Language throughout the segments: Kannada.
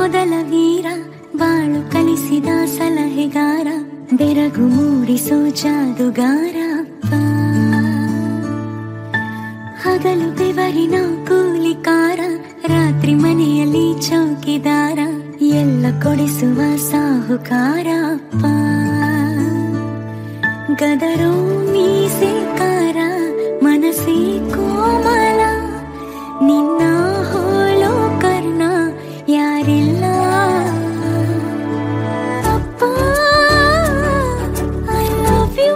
ಮೊದಲ ವೀರ ಬಾಳು ಕಲಿಸಿದ ಸಲಹೆಗಾರ ಬೆರಗು ಮೂಡಿಸೋ ಜಾದುಗಾರ ಅಪ್ಪ ಹಗಲು ಬೆವರಿನ ಕೂಲಿಕಾರ ರಾತ್ರಿ ಮನೆಯಲ್ಲಿ ಚೌಕಿದಾರ ಎಲ್ಲ ಕೊಡಿಸುವ ಸಾಹುಕಾರ ಅಪ್ಪ ಗದರೋ ಮೀಸೆಕಾರ ಮನಸ್ಸೇ ಕೋಮಲ ನಿನ್ನ ಹೋಲೋ ಕರ್ಣ ಯಾರಿಲ್ಲ ಅಪ್ಪ ಐ ಲವ್ ಯು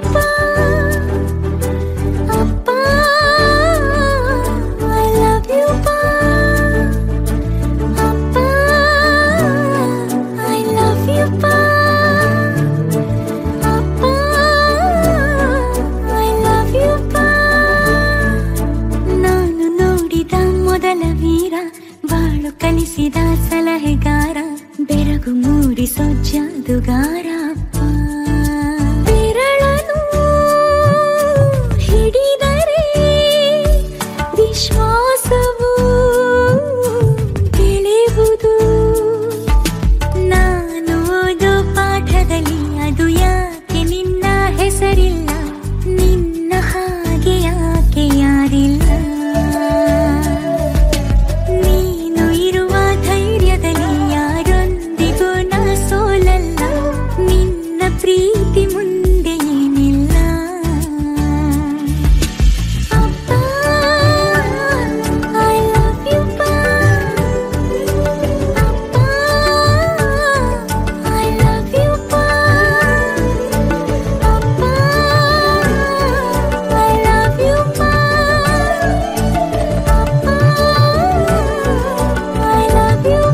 ಅಪ್ಪ ಐ ಲವ್ ಯು ಅಪ್ಪ ಐ ಲವ್ ಯು ಅಪ್ಪ ಐ ಲವ್ ಯು ನಾನು ನೋಡಿದ ಮೊದಲ ವೀರ ಬಾಳು ಕಲಿಸಿದ ಸಲಹೆಗಾರ ಬೆರಗು ಮೂಡಿಸೋ ಜಾದುಗಾರ ಅಪ್ಪ. ಬೆರಳನು ಹಿಡಿದರೆ ವಿಶ್ವಾಸವು ಬೆಳೆಯುವುದು ನಾನು ಓದೋ ಪಾಠದಲ್ಲಿ ಅದು ಯಾಕೆ ನಿನ್ನ ಹೆಸರಿಲ್ಲ ನಿನ್ನ ಹಾಗೆ ಯಾಕೆ ಯಾರಿಲ್ಲ ನೀನು ಇರುವ ಧೈರ್ಯದಲ್ಲಿ ಯಾರೊಂದಿಗೂ ನಾ ಸೋಲಲ್ಲ ನಿನ್ನ ಪ್ರೀತಿ ಮುಂದೆ ಏನಿಲ್ಲ ಅಪ್ಪ ಐ ಲವ್ ಯು ಅಪ್ಪ ಐ ಲವ್ ಯು ಅಪ್ಪ ಐ ಲವ್ ಯು ಅಪ್ಪ ಐ ಲವ್ ಯು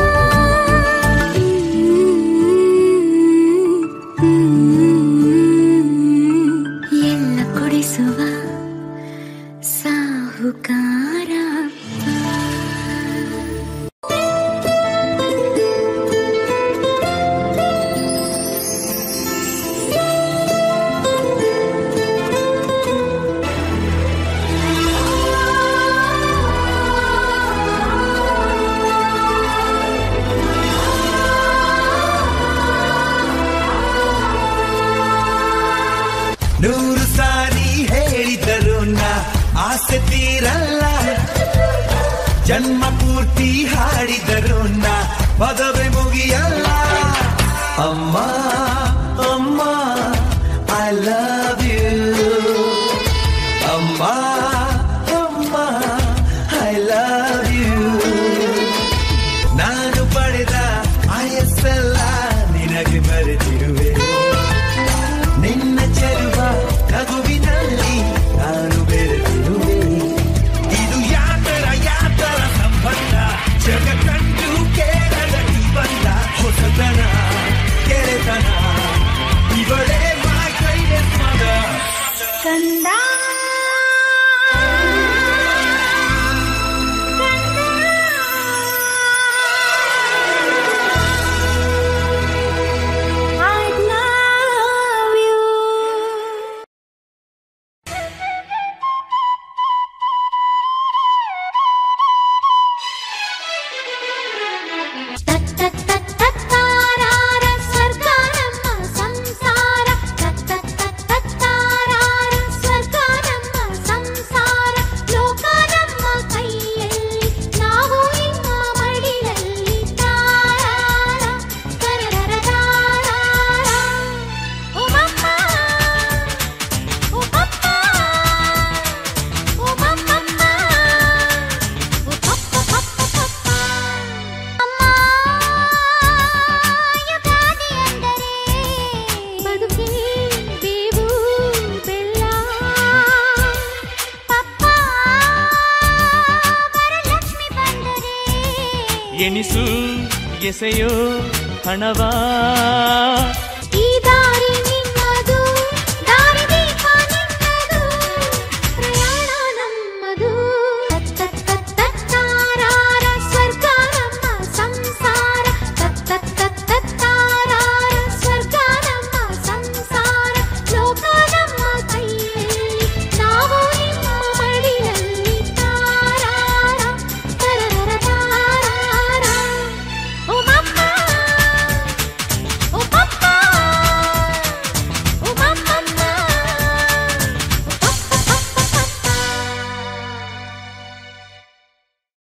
ಎಲ್ಲ ಕೊಡಿಸುವ ಸಾಹುಕಾರ ನೂರು ಸಾರಿ ಹೇಳಿದರು ನಾ ಆಸೆ ತೀರಲ್ಲ ಜನ್ಮ ಪೂರ್ತಿ ಹಾಡಿದರು ನಾ ಪದವೇ ಮುಗಿಯಲ್ಲ ಅಮ್ಮ ಅಮ್ಮ ಐ ಲವ್ ಯು ಅಮ್ಮ ಅಮ್ಮ ಐ ಲವ್ ಯು ನಾನು ಪಡೆದ ಆಯಸ್ಸೆಲ್ಲ ನಿನಗೆ ಬರೆದಿರುವೆ ನಿನ್ನ ಚೆಲುವ ನಗುವಿನಲ್ಲಿ ನಾನು ಬೆರೆತಿರುವೆ ಇದು ಯಾತರ ಯಾತರ ಸಂಬಂಧ ಜಗ ಕಂಡು ಕೇಳದ ಈ ಬಂದ ಹೊಸತನ ಕೆರೆತನ ಇವಳೇ my greatest mother. ಕಂದ I love you. ತತ್ತತ್ತತ್ತಾರಾರ ಸ್ವರ್ಗ ನಮ್ಮ ಸಂಸಾರ ತತ್ತತ್ತತ್ತಾರಾರ ಸ್ವರ್ಗ ನಮ್ಮ ಸಂಸಾರ ಲೋಕ ನಮ್ಮ ಕೈಯಲ್ಲಿ ನಾವು ನಿಮ್ಮ ಮಡಿಲಲ್ಲಿ ತಾರಾರ ಕರರ ತಾರಾರ ಓ ಮಮ್ಮ ಓ ಪಪ್ಪ ಓ ಮಮ್ಮಮ್ಮ ಓ ಪಪ್ಪ ಪಪ್ಪ ಪಪ್ಪ ಅಮ್ಮ ಯುಗಾದಿ ಅಂದರೆ ಬದುಕಿ ಬೇವು ಬೆಲ್ಲ ಪಪ್ಪ ವರಲಕ್ಷ್ಮಿ ಬಂದರೆ ಎಣಿಸು ಎಸೆಯೋ ಹಣವಾ